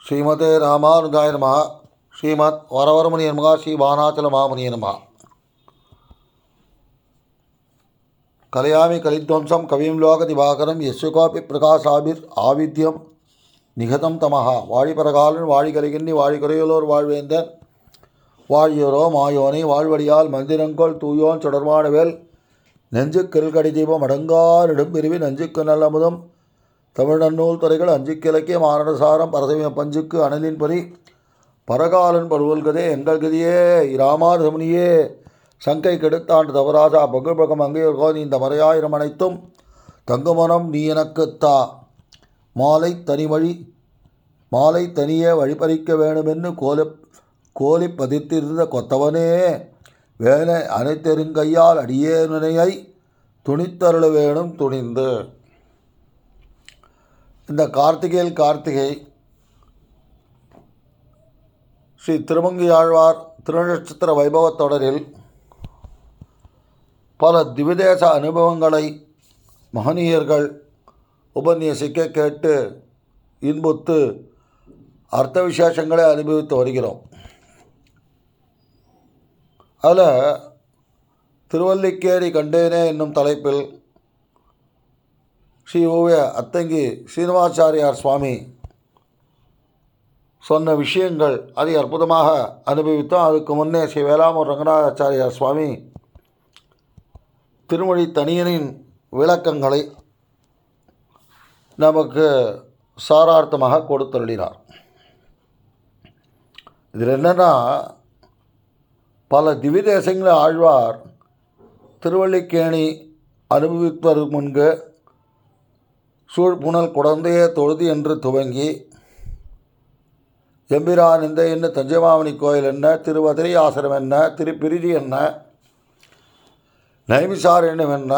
ஸ்ரீமதே ராமானுஜாய நம ஸ்ரீமத் வரவரமுனிய நமகா ஸ்ரீ வானாச்சல மாமுனிய நம கலையாமி கலித்வம்சம் கவிம் லோக திவாகரம் யஸ்யுகோபி பிரகாசாபிர் ஆவித்யம் நிகதம் தமஹா வாழிபரகாலன் வாழி கலிகின்னி வாழி குறையுளோர் வாழ்வேந்தன் வாழியோரோ மாயோனை வாழ்வடியால் மந்திரங்கோள் தூயோன் சுடர்மானவேல் நெஞ்சு கிருள்கடி தீபம் அடங்காரிடும் பிரிவி நஞ்சுக்கு நல்லமுதம் தமிழ் நன்னூல் துறைகள் அஞ்சுக்கு இலக்கியம் ஆனடசாரம் பரசவிய பஞ்சுக்கு அனலின் பரி பரகாலன் பருவல்கதே எங்கள் கதியே இராமார் சமுனியே சங்கை கெடுத்தாண்டு தவராசா பகுபகம் அங்கேயோ நீ இந்த மறையாயிரம் அனைத்தும் தங்குமனம் நீ எனக்குத் தா மாலை தனிவழி மாலை தனியே வழிபறிக்க வேணுமென்னு கோலி கோலி பதித்திருந்த கொத்தவனே வேலை அனைத்தெருங்கையால் அடியேனையை துணித்தருள வேணும் துணிந்து இந்த கார்த்திகையில் கார்த்திகை ஸ்ரீ திருமங்கியாழ்வார் திருநட்சத்திர வைபவத் தொடரில் பல திவிதேச அனுபவங்களை மகனீயர்கள் உபன்யசிக்க கேட்டு இன்புத்து அர்த்த விசேஷங்களை அனுபவித்து வருகிறோம் அதில் திருவல்லிக்கேரி கண்டேனே என்னும் தலைப்பில் ஸ்ரீ ஓவிய அத்தங்கி சீனிவாச்சாரியார் சுவாமி சொன்ன விஷயங்கள் அதை அற்புதமாக அனுபவித்தோம் அதுக்கு முன்னே ஸ்ரீ வேளாமூர் ரங்கநாதாச்சாரியார் சுவாமி திருமொழி தனியனின் விளக்கங்களை நமக்கு சாரார்த்தமாக கொடுத்தருளினார் இதில் என்னென்னா பல திவிதேசங்களில் ஆழ்வார் திருவள்ளிக்கேணி அனுபவிப்பதற்கு முன்பு சூழ்புணல் குழந்தையே தொழுது என்று துவங்கி எம்பிரான் இந்த என்ன தஞ்சமாவணி கோயில் என்ன திருவதிரை ஆசிரம் என்ன திருப்பிரிதி என்ன நைமிசாரண்யம் என்ன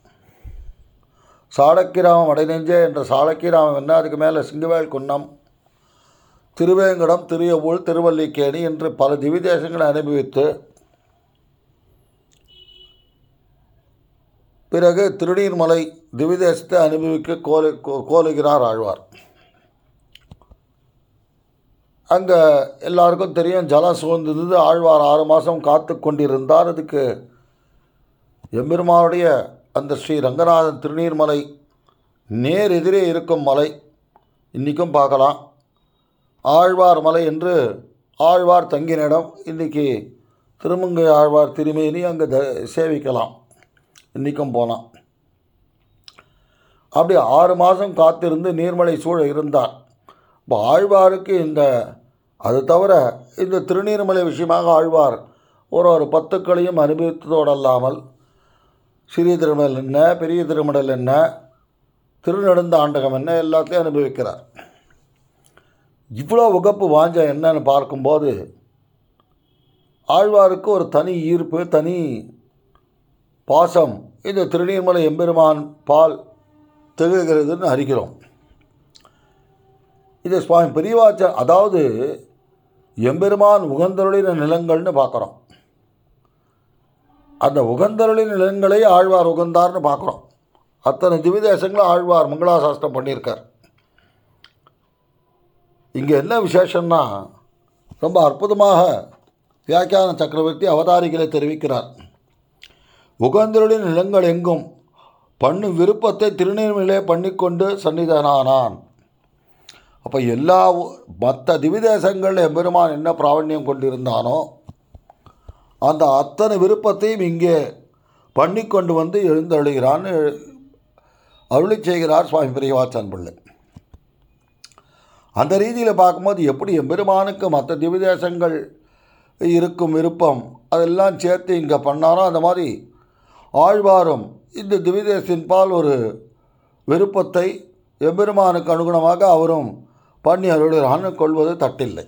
சாடக்கிராமம் அடைநெஞ்சே என்ற சாடக்கிராமம் என்ன அதுக்கு மேலே சிங்கவேல் குன்னம் திருவேங்கடம் திருயவூர் திருவல்லிக்கேணி என்று பல திவிதேசங்களை அனுபவித்து பிறகு திருநீர்மலை திவிதேசத்தை அனுபவிக்க கோலு கோலுகிறார் ஆழ்வார் அங்கே எல்லாருக்கும் தெரியும் ஜலம் சூழ்ந்தது ஆழ்வார் ஆறு மாதம் காத்து கொண்டிருந்தார் அதுக்கு எம்பெருமானுடைய அந்த ஸ்ரீ ரங்கநாதன் திருநீர்மலை நேர் எதிரே இருக்கும் மலை இன்றைக்கும் பார்க்கலாம் ஆழ்வார் மலை என்று ஆழ்வார் தங்கின இடம் இன்றைக்கி திருமங்கை ஆழ்வார் திருமேனி அங்கே த சேவிக்கலாம் இன்றைக்கும் போனால் அப்படி ஆறு மாதம் காத்திருந்து நீர்மலை சூழ இருந்தார் இப்போ ஆழ்வாருக்கு இந்த அது தவிர இந்த திருநீர்மலை விஷயமாக ஆழ்வார் ஒரு ஒரு பத்துக்களையும் அனுபவித்ததோடு அல்லாமல் சிறிய திருமடல் என்ன பெரிய திருமடல் என்ன திருநெடுந்தாண்டகம் என்ன எல்லாத்தையும் அனுபவிக்கிறார் இவ்வளோ உகப்பு வாஞ்ச என்னன்னு பார்க்கும்போது ஆழ்வாருக்கு ஒரு தனி ஈர்ப்பு தனி பாசம் இந்த திருநீர்மலை எம்பெருமான் பால் திகழ்கிறதுன்னு அறிகிறோம் இது சுவாமி பெரியவாச்ச அதாவது எம்பெருமான் உகந்தருளின நிலங்கள்னு பார்க்குறோம் அந்த உகந்தருளின் நிலங்களை ஆழ்வார் உகந்தார்னு பார்க்குறோம் அத்தனை திவிதேசங்களும் ஆழ்வார் மங்களாசாஸ்திரம் பண்ணியிருக்கார் இங்கே என்ன விசேஷம்னா ரொம்ப அற்புதமாக வியாக்கியான சக்கரவர்த்தி அவதாரிகளை தெரிவிக்கிறார் உகந்தருளின் நிலங்கள் எங்கும் பண்ணு விருப்பத்தை திருநெல்வேலியிலே பண்ணிக்கொண்டு சன்னிதனானான் அப்போ எல்லா மற்ற திவிதேசங்களில் எம்பெருமான் என்ன பிராவண்யம் கொண்டிருந்தானோ அந்த அத்தனை விருப்பத்தையும் இங்கே பண்ணி கொண்டு வந்து எழுந்தழுகிறான்னு அருளி செய்கிறார் சுவாமி பிரியவாச்சன் பிள்ளை அந்த ரீதியில் பார்க்கும்போது எப்படி எம்பெருமானுக்கு மற்ற திவிதேசங்கள் இருக்கும் விருப்பம் அதெல்லாம் சேர்த்து இங்கே பண்ணாரோ அந்த மாதிரி ஆழ்வாரும் இந்த திவிதேசின் பால் ஒரு விருப்பத்தை எம்பெருமானுக்கு அனுகுணமாக அவரும் பண்ணி அருளுகிறான்னு கொள்வது தட்டில்லை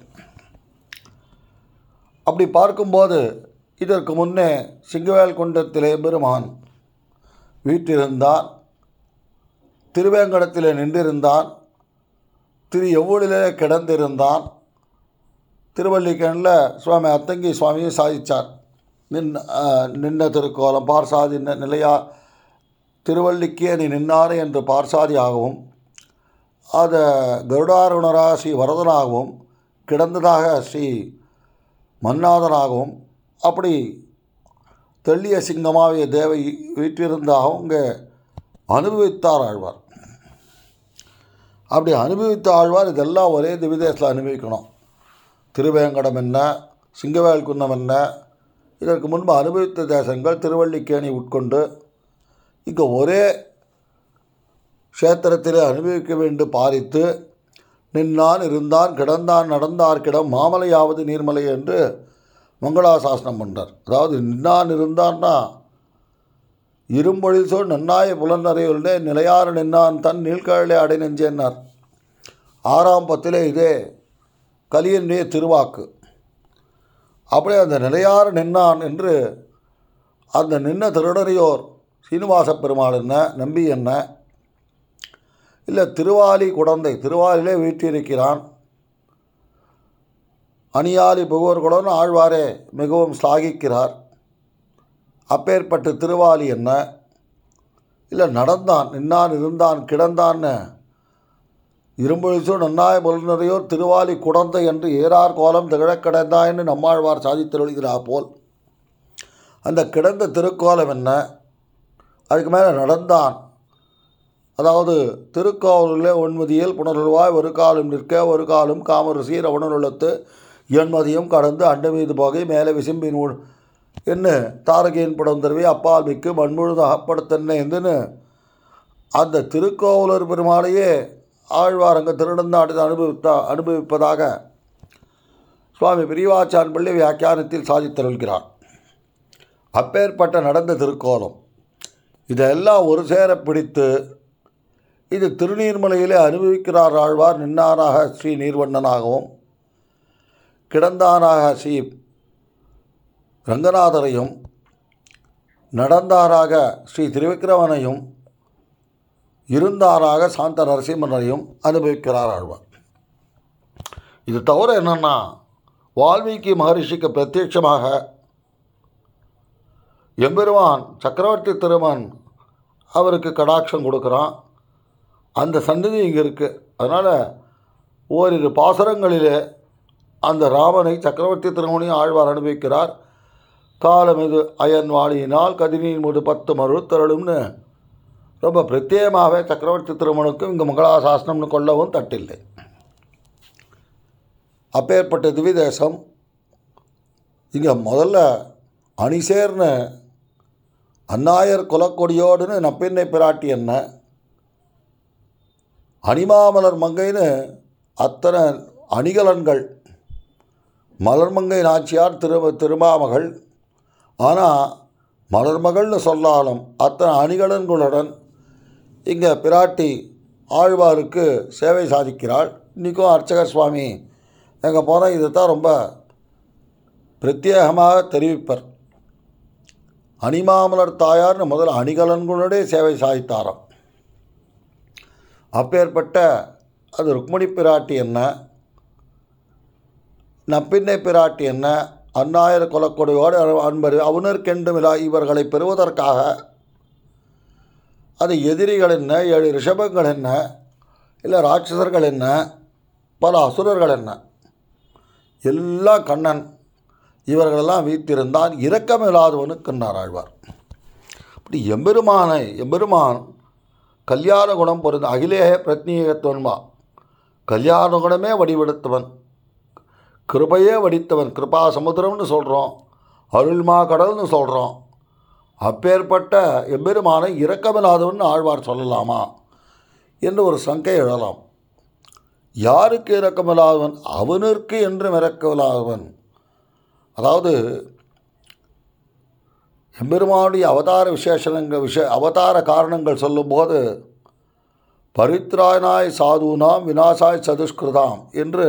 அப்படி பார்க்கும்போது இதற்கு முன்னே சிங்கவேல் குண்டத்திலே பெருமான் வீட்டிருந்தான் திருவேங்கடத்திலே நின்றிருந்தான் திரு எவ்வளிலே கிடந்திருந்தான் திருவல்லிக்கணில் சுவாமி அத்தங்கி சுவாமியை சாதித்தார் நின் நின்ன திருக்கோலம் பார்சாதி நிலையா திருவல்லிக்கே நீ நின்னாரே என்று பார்சாதியாகவும் அதை கருடாருணராக ஸ்ரீ வரதனாகவும் கிடந்ததாக ஸ்ரீ மன்னாதனாகவும் அப்படி தெள்ளிய சிங்கமாவிய தேவை வீற்றிருந்தாகவும் இங்கே அனுபவித்தார் ஆழ்வார் அப்படி அனுபவித்த ஆழ்வார் இதெல்லாம் ஒரே திவிதேசத்தில் அனுபவிக்கணும் திருவேங்கடம் என்ன சிங்கவேல் குன்னம் என்ன இதற்கு முன்பு அனுபவித்த தேசங்கள் திருவள்ளிக்கேணி உட்கொண்டு இங்கே ஒரே க்ஷேத்திரத்திலே அனுபவிக்க வேண்டும் பாரித்து நின்னான் இருந்தான் கிடந்தான் நடந்தார்க்கிடம் மாமலையாவது நீர்மலை என்று மங்களாசாசனம் பண்ணார் அதாவது நின்னான் இருந்தான்னா இரும்பொழில் சொல் நன்னாய புலனறையுள்ளே நிலையாறு நின்னான் தன் நீழ்கழலே அடை நெஞ்சேன்னார் ஆறாம் பத்திலே இதே கலியனுடைய திருவாக்கு அப்படியே அந்த நிலையாறு நின்னான் என்று அந்த நின்ன திருடரையோர் சீனிவாச பெருமாள் என்ன நம்பி என்ன இல்லை திருவாலி குடந்தை திருவாலிலே வீற்றிருக்கிறான் அணியாலி புகோர்களுடன் ஆழ்வாரே மிகவும் ஸ்லாகிக்கிறார் அப்பேற்பட்ட திருவாலி என்ன இல்லை நடந்தான் நின்னான் இருந்தான் கிடந்தான்னு இரும்பொழிசோ நன்னாய பொருளினரையோர் திருவாலி குடந்தை என்று ஏறார் கோலம் திகழக் கிடந்தான்னு நம்மாழ்வார் சாதித்தருள்கிறார் போல் அந்த கிடந்த திருக்கோலம் என்ன அதுக்கு மேலே நடந்தான் அதாவது திருக்கோவிலே ஒன்மதியில் புனருள்வாய் ஒரு காலம் நிற்க ஒரு காலம் காமரு சீர உணருள்ளத்து எண்மதியும் கடந்து அண்டு மீது போகை மேலே விசும்பின் உள் என்ன தாரகையின் படம் தருவி அப்பால் மிக்கு மண்முழுது அகப்படுத்தன்ன எந்துன்னு அந்த திருக்கோவலூர் பெருமாளையே ஆழ்வார் அங்கே திருநந்தாடு அனுபவித்தா அனுபவிப்பதாக சுவாமி பிரிவாச்சான் பள்ளி வியாக்கியானத்தில் சாதித்தருள்கிறார் அப்பேற்பட்ட நடந்த திருக்கோலம் இதெல்லாம் ஒரு சேர பிடித்து இது திருநீர்மலையிலே அனுபவிக்கிறார் ஆழ்வார் நின்னாராக ஸ்ரீ நீர்வண்ணனாகவும் கிடந்தானாக ஸ்ரீ ரங்கநாதரையும் நடந்தாராக ஸ்ரீ திருவிக்கிரமனையும் இருந்தாராக சாந்த நரசிம்மனையும் அனுபவிக்கிறார் ஆழ்வார் இது தவிர என்னென்னா வால்மீகி மகரிஷிக்கு பிரத்யட்சமாக எம்பெருமான் சக்கரவர்த்தி திருமன் அவருக்கு கடாட்சம் கொடுக்குறான் அந்த சந்ததி இங்கே இருக்குது அதனால் ஓரிரு பாசுரங்களிலே அந்த ராமனை சக்கரவர்த்தி திருமணியும் ஆழ்வார் அனுபவிக்கிறார் காலம் இது அயன் வாழியினால் கதினின் முது பத்து மறுத்தருளும்னு ரொம்ப பிரத்யேகமாகவே சக்கரவர்த்தி திருமணுக்கும் இங்கே மங்களாசாசனம்னு கொள்ளவும் தட்டில்லை அப்பேற்பட்ட திவிதேசம் இங்கே முதல்ல அணிசேர்ன அந்நாயர் குலக்கொடியோடுன்னு நப்பின்னை பிராட்டி என்ன அணிமாமலர் மங்கைன்னு அத்தனை அணிகலன்கள் மலர்மங்கை நாச்சியார் திரு திருமாமகள் ஆனால் மலர்மகள்னு சொல்லாலும் அத்தனை அணிகலன்களுடன் இங்கே பிராட்டி ஆழ்வாருக்கு சேவை சாதிக்கிறாள் இன்றைக்கும் அர்ச்சகர் சுவாமி எங்கே போனால் இதை தான் ரொம்ப பிரத்யேகமாக தெரிவிப்பர் அணிமாமலர் தாயார்னு முதல்ல அணிகலன்களுடைய சேவை சாதித்தாராம் அப்பேற்பட்ட அது ருக்மணி பிராட்டி என்ன நப்பின்னை பிராட்டி என்ன அந்நாயர் கொலக்கொடையோடு அன்பர் அவனர்கெண்டுமிலா இவர்களை பெறுவதற்காக அது எதிரிகள் என்ன ஏழு ரிஷபங்கள் என்ன இல்லை ராட்சசர்கள் என்ன பல அசுரர்கள் என்ன எல்லாம் கண்ணன் இவர்களெல்லாம் வீத்திருந்தான் இரக்கமில்லாதவனுக்குன்னார் ஆழ்வார் இப்படி எம்பெருமானை எம்பெருமான் கல்யாண குணம் பொருந்த அகிலேய பிரத்னீகத்துவன்மா கல்யாண குணமே வடிவெடுத்தவன் கிருபையே வடித்தவன் கிருபா சமுத்திரம்னு சொல்கிறோம் அருள்மா கடல்னு சொல்கிறோம் அப்பேற்பட்ட எம்பெருமானை இரக்கமில்லாதவன் ஆழ்வார் சொல்லலாமா என்று ஒரு சங்கை எழலாம் யாருக்கு இரக்கமில்லாதவன் அவனிற்கு என்றும் இரக்கமில்லாதவன் அதாவது எம்பெருமானுடைய அவதார விசேஷணங்கள் விஷ அவதார காரணங்கள் சொல்லும்போது பரித்ராயனாய் சாதுனாம் வினாசாய் சதுஷ்கிருதாம் என்று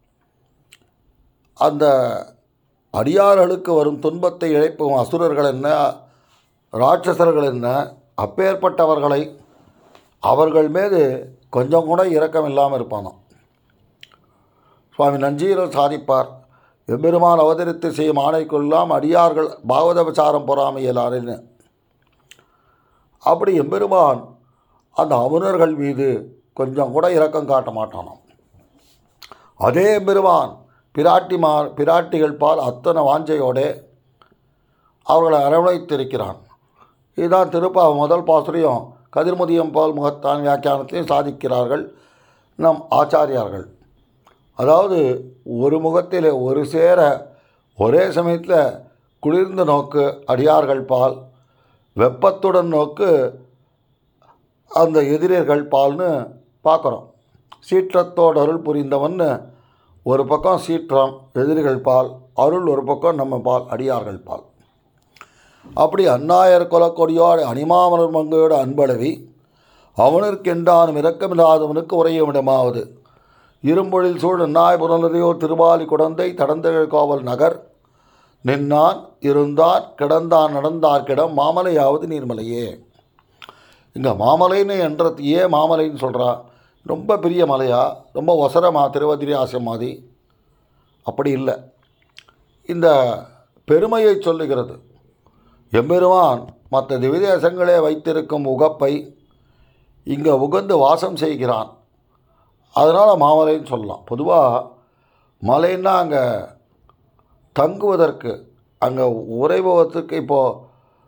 அந்த அடியார்களுக்கு வரும் துன்பத்தை இழைப்பும் அசுரர்கள் என்ன ராட்சசர்கள் என்ன அப்பேற்பட்டவர்களை அவர்கள் மீது கொஞ்சம் கூட இரக்கம் இல்லாமல் இருப்பானாம் சுவாமி நஞ்சீரர் சாதிப்பார் எம்பெருமான் அவதரித்து செய்யும் ஆணைக்கொல்லாம் அடியார்கள் பாகவதபசாரம் பொறாமையலாருன்னு அப்படி எம்பெருமான் அந்த அமுனர்கள் மீது கொஞ்சம் கூட இரக்கம் காட்ட மாட்டானாம் அதே பெருமான் பிராட்டிமா பிராட்டிகள் பால் அத்தனை வாஞ்சையோடு அவர்களை அரவணைத்திருக்கிறான் இதுதான் திருப்பா முதல் பாசுரையும் கதிர்முதியம் பால் முகத்தான் வியாக்கியானத்தையும் சாதிக்கிறார்கள் நம் ஆச்சாரியார்கள் அதாவது ஒரு முகத்தில் ஒரு சேர ஒரே சமயத்தில் குளிர்ந்த நோக்கு அடியார்கள் பால் வெப்பத்துடன் நோக்கு அந்த எதிரியர்கள் பால்னு பார்க்குறோம் சீற்றத்தோடு அருள் புரிந்தவன்னு ஒரு பக்கம் சீற்றம் எதிரிகள் பால் அருள் ஒரு பக்கம் நம்ம பால் அடியார்கள் பால் அப்படி அந்நாயர் கொலக்கொடியோடு அனிமாமலர் மங்கையோடு அன்பளவி அவனிற்கென்றானும் இரக்கமில்லாதவனுக்கு உரையவிடமாவது இரும்பொழில் சூழ் நன்னாய் புனலதையோர் திருவாலி குடந்தை தடந்தகழ் கோவல் நகர் நின்னான் இருந்தான் கிடந்தான் நடந்தார் கிடம் மாமலையாவது நீர்மலையே இங்கே மாமலைன்னு என்றது ஏன் மாமலைன்னு சொல்கிறா ரொம்ப பெரிய மலையா ரொம்ப ஒசரமா திருவதிரி ஆசம் மாதிரி அப்படி இல்லை இந்த பெருமையை சொல்லுகிறது எம்பெருமான் மற்ற திவிதேசங்களே வைத்திருக்கும் உகப்பை இங்கே உகந்து வாசம் செய்கிறான் அதனால் மாமலைன்னு சொல்லலாம் பொதுவாக மலைன்னா அங்கே தங்குவதற்கு அங்கே உறைபவத்துக்கு இப்போது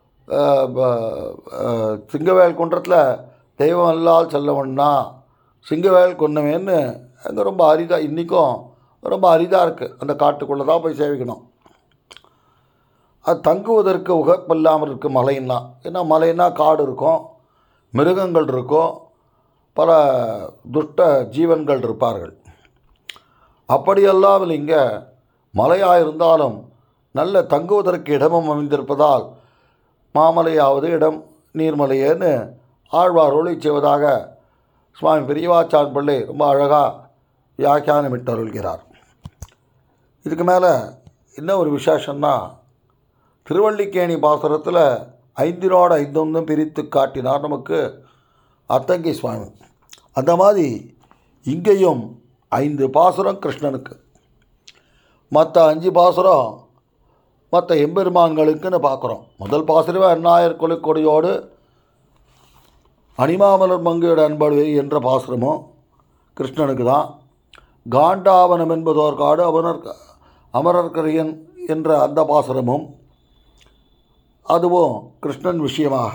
சிங்கவேல் குன்றத்தில் தெய்வம் அல்லால் செல்லவன்னா சிங்கவேல் கொன்னவேன்னு அங்கே ரொம்ப அரிதாக இன்றைக்கும் ரொம்ப அரிதாக இருக்குது அந்த காட்டுக்குள்ளே தான் போய் சேவிக்கணும் அது தங்குவதற்கு உகப்பில்லாமல் இருக்குது மலைன்னா ஏன்னா மலைன்னா காடு இருக்கும் மிருகங்கள் இருக்கும் பல துஷ்ட ஜீவன்கள் இருப்பார்கள் அப்படியெல்லாம் இங்கே மலையாக இருந்தாலும் நல்ல தங்குவதற்கு இடமும் அமைந்திருப்பதால் மாமலையாவது இடம் நீர்மலையேன்னு ஆழ்வார் ஒளி செய்வதாக சுவாமி பெரியவாச்சான் பிள்ளை ரொம்ப அழகாக வியாக்கியானமிட்டு அருள்கிறார் இதுக்கு மேலே என்ன ஒரு விசேஷம்னா திருவள்ளிக்கேணி பாசுரத்தில் ஐந்தினோட ஐந்தொன்னும் பிரித்து காட்டினார் நமக்கு அத்தங்கி சுவாமி அந்த மாதிரி இங்கேயும் ஐந்து பாசுரம் கிருஷ்ணனுக்கு மற்ற அஞ்சு பாசுரம் மற்ற எம்பெருமான்களுக்குன்னு பார்க்குறோம் முதல் பாசுரமே அந்நாயர் கொலைக்கொடியோடு அனிமாமலர் மங்கையோட அன்பழி என்ற பாசுரமும் கிருஷ்ணனுக்கு தான் காண்டாவனம் என்பதோர் காடு அவனர் அமரர்கரியன் என்ற அந்த பாசுரமும் அதுவும் கிருஷ்ணன் விஷயமாக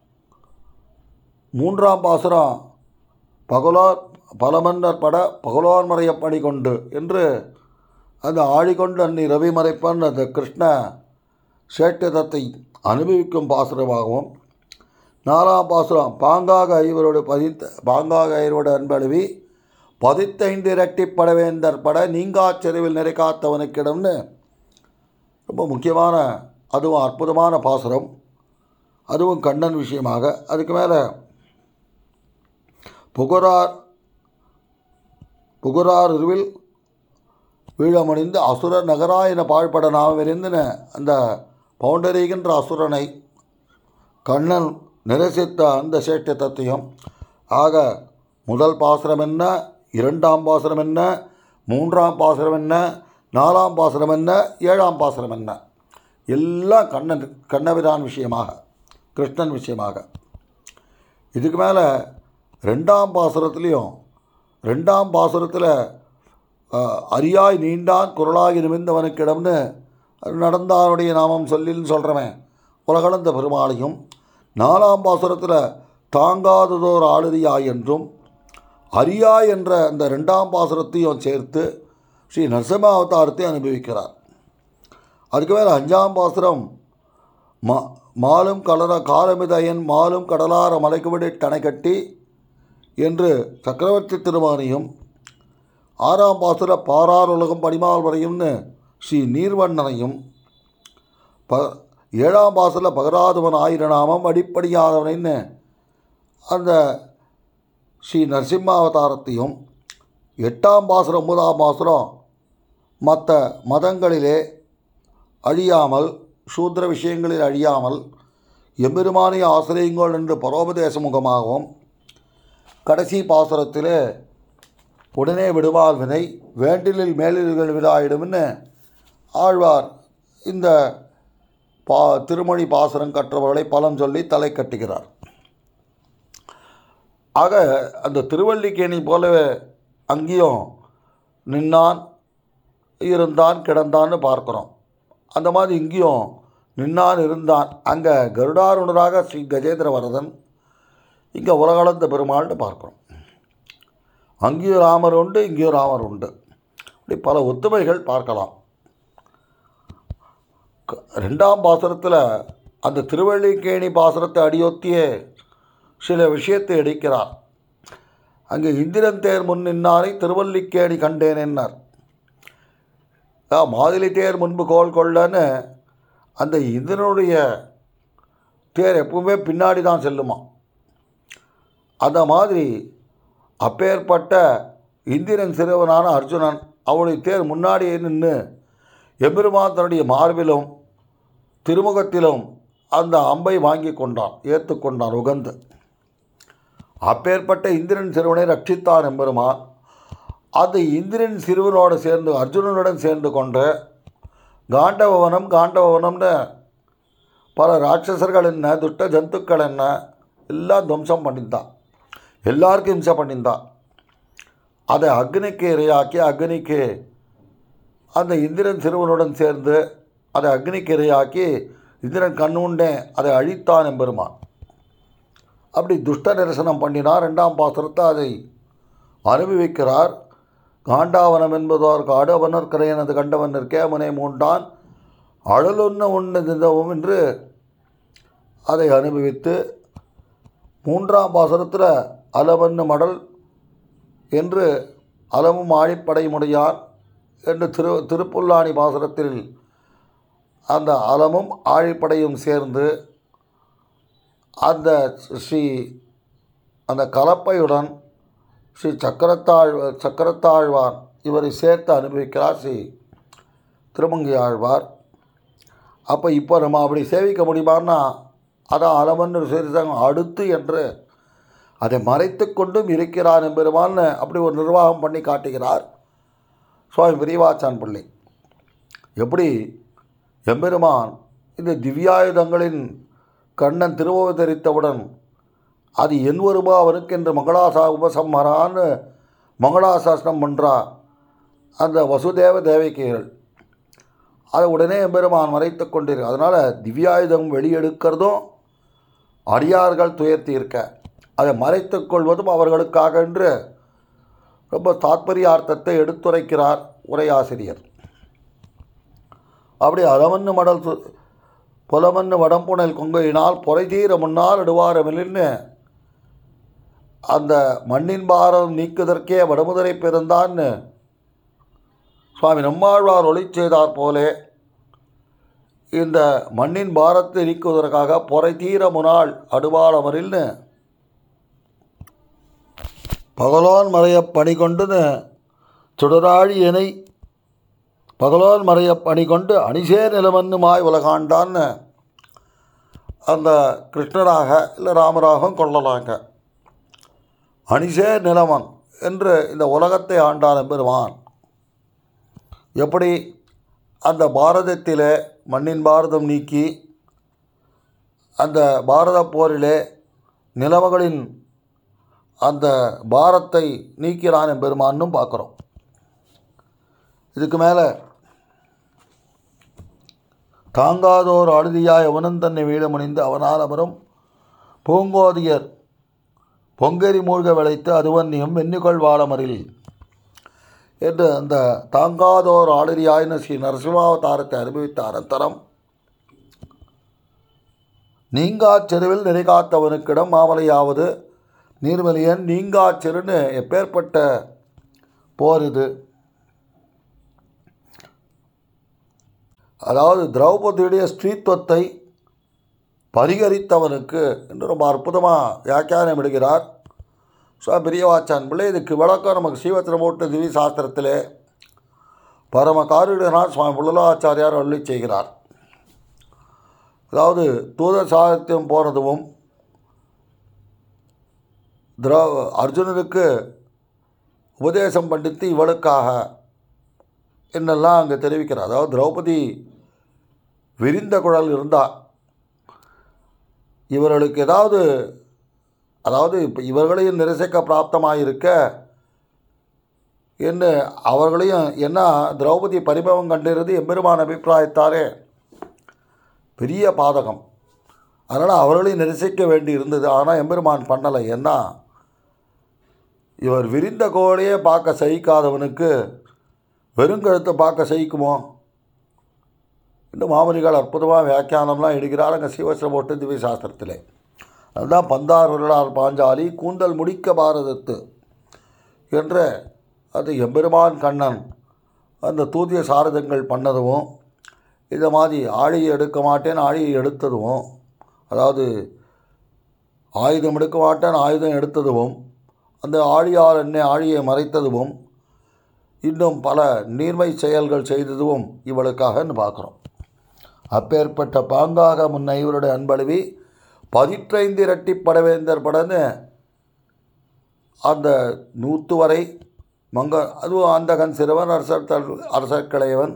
மூன்றாம் பாசுரம் பகலோர் பலமன்னர் பட பகலோர் மறையப்படி கொண்டு என்று அந்த ஆழிகொண்டு அன்னி ரவி மறைப்பன் அந்த கிருஷ்ண சேட்டதத்தை அனுபவிக்கும் பாசுரமாகவும் நாலாம் பாசுரம் பாங்காக ஐவரோடு பதித்த பாங்காக ஐவரோடு அன்பழுவி பதித்தைந்து இரட்டிப்பட வேந்தர் பட நீங்காச் செறிவில் நிறை காத்தவனுக்கிடம்னு ரொம்ப முக்கியமான அதுவும் அற்புதமான பாசுரம் அதுவும் கண்ணன் விஷயமாக அதுக்கு மேலே புகரார் புகரார் இருவில் வீழமணிந்து அசுர நகராயன பாழ்பட நாம் விரிந்தின அந்த பவுண்டரிகின்ற அசுரனை கண்ணன் நிரசித்த அந்த சேட்டத்தையும் ஆக முதல் பாசுரம் என்ன இரண்டாம் பாசுரம் என்ன மூன்றாம் பாசுரம் என்ன நாலாம் பாசுரம் என்ன ஏழாம் பாசுரம் என்ன எல்லாம் கண்ணன் கண்ணபிரான் விஷயமாக கிருஷ்ணன் விஷயமாக இதுக்கு மேலே ரெண்டாம் பாசுரத்துலேயும் ரெண்டாம் பாசுரத்தில் அரியாய் நீண்டான் குரலாகி நிமிர்ந்தவனுக்கிடம்னு நடந்தானுடைய நாமம் சொல்லின்னு சொல்கிறவன் உலகளந்த பெருமாளையும் நாலாம் பாசுரத்தில் தாங்காததோர் ஆளுதியாய் என்றும் அரியா என்ற அந்த ரெண்டாம் பாசுரத்தையும் சேர்த்து ஸ்ரீ நரசிம்ம அவதாரத்தை அனுபவிக்கிறார் அதுக்கு மேலே அஞ்சாம் பாசுரம் மா மாலும் கடல காலமிதயன் மாலும் கடலார மலைக்குவிடி டனை கட்டி என்று சக்கரவர்த்தி திருமானியும் ஆறாம் பாசுர பாரார் உலகம் படிமால் வரையும்னு ஸ்ரீ நீர்வண்ணனையும் ப ஏழாம் பாசுல பகராதவன் ஆயிரநாமம் அடிப்படையாதவனைன்னு அந்த ஸ்ரீ நரசிம்மாவதாரத்தையும் எட்டாம் பாசுரம் ஒன்பதாம் பாசுரம் மற்ற மதங்களிலே அழியாமல் சூத்திர விஷயங்களில் அழியாமல் எம்பெருமானை ஆசிரியங்கள் என்று பரோபதேச முகமாகவும் கடைசி பாசுரத்திலே உடனே விடுவால் வினை வேண்டிலில் மேலில்கள் விழாயிடும்னு ஆழ்வார் இந்த பா திருமொழி பாசுரம் கற்றவர்களை பலம் சொல்லி தலை கட்டுகிறார் ஆக அந்த திருவல்லிக்கேணி போலவே அங்கேயும் நின்னான் இருந்தான் கிடந்தான்னு பார்க்குறோம் அந்த மாதிரி இங்கேயும் நின்னான் இருந்தான் அங்கே கருடாருணராக ஸ்ரீ கஜேந்திர வரதன் இங்கே உலகளந்த பெருமாள்னு பார்க்குறோம் அங்கேயும் ராமர் உண்டு இங்கேயும் ராமர் உண்டு இப்படி பல ஒத்துமைகள் பார்க்கலாம் க- ரெண்டாம் பாசுரத்தில் அந்த திருவள்ளிக்கேணி பாசுரத்தை அடியொத்தியே சில விஷயத்தை எடுக்கிறார் அங்கே இந்திரன் தேர் முன் நின்னாரை திருவல்லிக்கேணி கண்டேன் என்னார் ஆ, மாதுளை தேர் முன்பு கோல் கொள்ளன்னு அந்த இந்திரனுடைய தேர் எப்பவுமே பின்னாடி தான் செல்லுமா அந்த மாதிரி அப்பேற்பட்ட இந்திரன் சிறுவனான அர்ஜுனன் அவனுடைய தேர் முன்னாடியே நின்று எம்பெருமான் தன்னுடைய மார்பிலும் திருமுகத்திலும் அந்த அம்பை வாங்கி கொண்டான் ஏற்றுக்கொண்டான் உகந்து அப்பேற்பட்ட இந்திரன் சிறுவனை ரட்சித்தான் எம்பெருமான் அந்த இந்திரன் சிறுவனோடு சேர்ந்து அர்ஜுனனுடன் சேர்ந்து கொண்டு காண்டவவனம் காண்டவவனம்னு பல ராட்சசர்கள் என்ன துஷ்ட ஜந்துக்கள் என்ன எல்லாம் துவம்சம் பண்ணியிருந்தான் எல்லாருக்கும் இம்சை பண்ணியிருந்தான் அதை அக்னிக்கு இரையாக்கி அக்னிக்கு அந்த இந்திரன் சிறுவனுடன் சேர்ந்து அதை அக்னிக்கு இரையாக்கி இந்திரன் கண்ணுண்டே அதை அழித்தான் எம்பெருமான் அப்படி துஷ்ட நிரசனம் பண்ணினார் ரெண்டாம் பாசுரத்தை அதை அனுபவிக்கிறார் காண்டாவனம் என்பதோர் காடவனர் கரையனது கண்டவனர் கேமனை மூண்டான் அழலொன்ன ஒன்று திந்தவும் என்று அதை அனுபவித்து மூன்றாம் பாசுரத்தில் அலவன்னு மடல் என்று அலமும் ஆழிப்படைமுடையார் என்று திரு திருப்புல்லாணி பாசுரத்தில் அந்த அலமும் ஆழிப்படையும் சேர்ந்து அந்த ஸ்ரீ அந்த கலப்பையுடன் ஸ்ரீ சக்கரத்தாழ் சக்கரத்தாழ்வார் இவரை சேர்த்து அனுபவிக்கிறார் ஸ்ரீ திருமங்கை ஆழ்வார் அப்போ இப்போ நம்ம அப்படி சேவிக்க முடியுமான்னா அதான் அலமன்னு சரிதாங்க அடுத்து என்று அதை மறைத்து கொண்டும் இருக்கிறான் எம்பெருமான்னு அப்படி ஒரு நிர்வாகம் பண்ணி காட்டுகிறார் சுவாமி பெரியவாச்சான் பிள்ளை எப்படி எம்பெருமான் இந்த திவ்யாயுதங்களின் கண்ணன் திருவவதரித்தவுடன் அது என் வருமா அவனுக்கு என்று மங்களாசா உபசம்ஹரான்னு மங்களாசாசனம் பண்ணுறா அந்த வசுதேவ தேவகிகள் அதை உடனே எம்பெருமான் மறைத்து கொண்டிருக்கு அதனால் திவ்யாயுதம் வெளியெடுக்கிறதும் அடியார்கள் துயர்த்தி இருக்க அதை மறைத்துக் கொள்வதும் அவர்களுக்காக என்று ரொம்ப தாத்பரியார்த்தத்தை எடுத்துரைக்கிறார் உரையாசிரியர் அப்படி அலமன்னு மடல் சு- புலமன்னு வடம்புணல் கொங்கையினால் பொறைதீர முன்னால் இடுவாரமில்னு அந்த மண்ணின் பாரம் நீக்குதற்கே வடமுதரை பிறந்தான்னு சுவாமி நம்மாழ்வார் ஒளி செய்தார் போலே இந்த மண்ணின் பாரத்தை நீக்குவதற்காக பொறை தீர முனாள் அடுவாளமரில்னு பகலோன் மறையப் பணி கொண்டுன்னு சுடராழி இணை பகலோன் மறையப் பணி கொண்டு அணிசேர் நிலமன்னுமாய் உலகாண்டான்னு அந்த கிருஷ்ணராக இல்லை ராமராகவும் கொள்ளலாங்க அணிசேர் நிலவன் என்று இந்த உலகத்தை ஆண்டான் பெருமான் எப்படி அந்த பாரதத்திலே மண்ணின் பாரதம் நீக்கி அந்த பாரத போரிலே நிலவுகளின் அந்த பாரத்தை நீக்கிறான் எம்பெருமானும் பார்க்குறோம் இதுக்கு மேலே தாங்காதோர் அழுதியாய் அவனும் தன்னை வீடமணிந்து அவனால் அமரும் பூங்கோதியர் பொங்கரி மூழ்க விளைத்து அதுவன்னியும் வெண்ணிகொள் வாழமரில் என்று அந்த தாங்காதோர் ஆளுதியாயின ஸ்ரீ நரசிம்மாவதாரத்தை அனுபவித்த அனந்தரம் நீங்காச் செருவில் நிறைகாத்தவனுக்கிடம் மாமலையாவது நீர்மலியன் நீங்காச் செருன்னு எப்பேற்பட்ட போர் இது அதாவது திரௌபதியுடைய ஸ்ரீத்துவத்தை பரிகரித்தவனுக்கு என்று ரொம்ப அற்புதமாக வியாக்கியானம் இடுகிறார் ஸோ பெரியவாச்சான் பிள்ளை இதுக்கு விளக்கம் நமக்கு ஸ்ரீவத்திரமூட்டு திவி சாஸ்திரத்திலே பரம காரிடனார் சுவாமி புள்ளலாச்சாரியார் அருளி செய்கிறார் அதாவது தூத சாகித்யம் போனதும் திரௌ அர்ஜுனனுக்கு உபதேசம் பண்ணித்து இவளுக்காக என்னெல்லாம் அங்கே தெரிவிக்கிறார் அதாவது திரௌபதி விரிந்த குழல் இருந்தால் இவர்களுக்கு ஏதாவது அதாவது இப்போ இவர்களையும் நிரசிக்க பிராப்தமாயிருக்க என்று அவர்களையும் என்ன திரௌபதி பரிபவம் கண்டிருது எம்பெருமான் அபிப்பிராயத்தாரே பெரிய பாதகம் அதனால் அவர்களையும் நிரசிக்க வேண்டி இருந்தது ஆனால் எம்பெருமான் பண்ணலை ஏன்னா இவர் விரிந்த கோலையே பார்க்க சகிக்காதவனுக்கு வெறுங்கழுத்தை பார்க்க சகிக்குமோ இன்னும் மாமனிகள் அற்புதமாக வியாக்கியானம்லாம் எடுக்கிறார் அங்கே சிவசிரமோட்டு திவ்ய சாஸ்திரத்திலே அதுதான் பந்தார் வருடார் பாஞ்சாலி கூந்தல் முடிக்க பாரதத்து என்ற அது எம்பெருமான் கண்ணன் அந்த தூதிய சாரதங்கள் பண்ணதும் இந்த மாதிரி ஆழியை எடுக்க மாட்டேன் ஆழியை எடுத்ததும் அதாவது ஆயுதம் எடுக்க மாட்டேன் ஆயுதம் எடுத்ததும் அந்த ஆழியால் என்னை ஆழியை மறைத்ததும் இன்னும் பல நீர்மை செயல்கள் செய்ததும் இவளுக்காகன்னு பார்க்குறோம் அப்பேற்பட்ட பாங்காக முன்ன இவருடைய அன்பழுவி பதிற்றைந்து இரட்டி படவேந்தர் படன்னு அந்த நூத்து வரை மங்க அதுவும் அந்தகன் சிறுவன் அரசர் தல் அரசர்களையவன்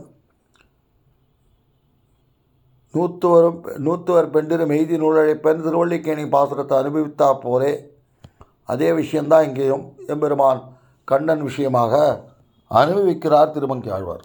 நூத்துவரும் நூத்துவர் பெண்டிரு மெய்தி நூலழைப்பன் திருவள்ளிக்கேணி பாசுரத்தை அனுபவித்தா போலே அதே விஷயந்தான் இங்கேயும் எம்பெருமான் கண்ணன் விஷயமாக அனுபவிக்கிறார் திருமங்கி ஆழ்வார்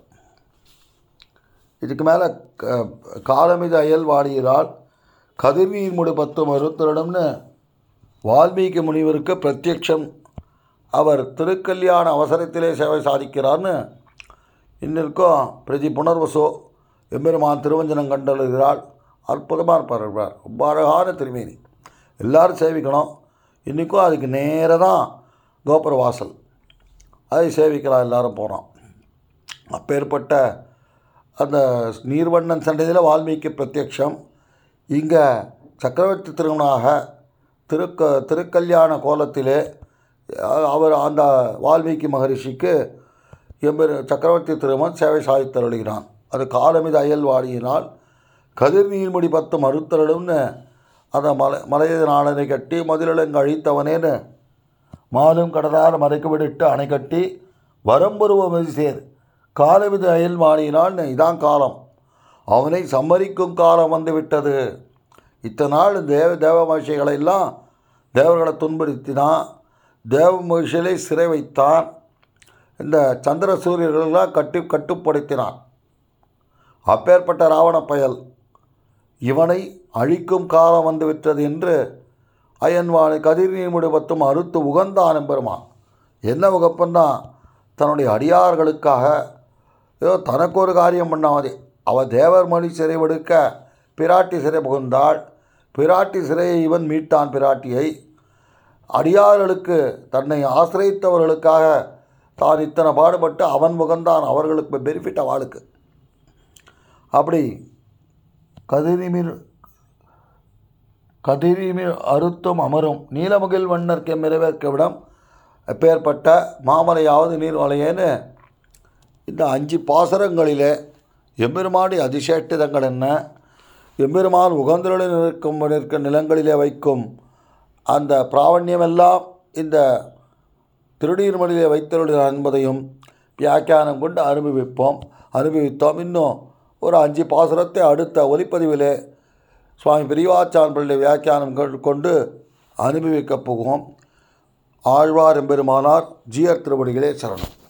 இதுக்கு மேலே காலமிது அயல் வாடியிறால் கதிர்நீர் முடி பத்து மருத்துவரிடம்னு வால்மீகி முனிவருக்கு பிரத்யக்ஷம் அவர் திருக்கல்யாண அவசரத்திலே சேவை சாதிக்கிறார்னு இன்னிருக்கும் பிரதி புனர்வசோ எம்பெருமான் திருவஞ்சனம் கண்டழுகிறாள் அற்புதமாக இருப்பார் இருப்பார் ரொம்ப அழகான திருமேனி எல்லாரும் சேவிக்கணும் இன்றைக்கும் அதுக்கு நேராக தான் கோபுர வாசல் அதை சேவிக்கலாம் எல்லாரும் போகிறோம் அப்பேற்பட்ட அந்த நீர்வண்ணன் சண்டையில் வால்மீகி பிரத்யக்ஷம் இங்கே சக்கரவர்த்தி திருமணாக திருக்க திருக்கல்யாண கோலத்திலே அவர் அந்த வால்மீகி மகரிஷிக்கு எம்பெரு சக்கரவர்த்தி திருமன் சேவை சாதித்தருளுகிறான் அது காலமிது அயல் வாடியினால் கதிர் நீர்முடி பத்து மறுத்தருளும்னு அந்த மலை மலையது நாளனை கட்டி மதிலங்க அழித்தவனேன்னு மாலும் கடலார் மறைக்கு விடிட்டு அணை கட்டி வரம்புருவம் சேர் காலமிது அயல் வாடியினால்னு இதான் காலம் அவனை சம்மரிக்கும் காலம் வந்து விட்டது இத்தனை நாள் தேவ தேவ மகிழ்ச்சிகளை எல்லாம் தேவர்களை துன்புறுத்தினான் தேவ மகிழ்ச்சிகளை சிறை வைத்தான் இந்த சந்திர சூரியர்களெல்லாம் கட்டி கட்டுப்படுத்தினான் அப்பேற்பட்ட ராவண பயல் இவனை அழிக்கும் காலம் வந்து விட்டது என்று அயன்வாணி கதிர்நீர் முடிவத்தும் அறுத்து உகந்தான் எம்பெருமான் என்ன உகப்பன்னா தன்னுடைய அடியார்களுக்காக ஏதோ தனக்கு ஒரு காரியம் பண்ணாதே அவள் தேவர் மணி சிறை விடுக்க பிராட்டி சிறை புகுந்தாள் பிராட்டி சிறையை இவன் மீட்டான் பிராட்டியை அடியார்களுக்கு தன்னை ஆசிரியத்தவர்களுக்காக தான் இத்தனை பாடுபட்டு அவன் முகந்தான் அவர்களுக்கு பெனிஃபிட் அவளுக்கு அப்படி கதிரிமிர் கதிரிமிர் அறுத்தும் அமரும் நீலமுகில் வண்ணர்க்கு மிரவேற்க விடம் அப்பேற்பட்ட மாமலையாவது நீர்வலையேன்னு இந்த அஞ்சு பாசரங்களிலே எம்பெருமாடி அதிசேஷ்டிதங்கள் என்ன எம்பெருமான் உகந்தருடன் நிற்கும் நிற்க நிலங்களிலே வைக்கும் அந்த பிராவண்யமெல்லாம் இந்த திருநீர்மொழியிலே வைத்தருளின என்பதையும் வியாக்கியானம் கொண்டு அனுபவிப்போம் அனுபவித்தோம் இன்னும் ஒரு அஞ்சு பாசுரத்தை அடுத்த ஒலிப்பதிவிலே சுவாமி பெரியவாச்சான் பிள்ளை வியாக்கியானம் கொண்டு அனுபவிக்கப் போவோம் ஆழ்வார் எம்பெருமானார் ஜியர் திருவடிகளே சரணம்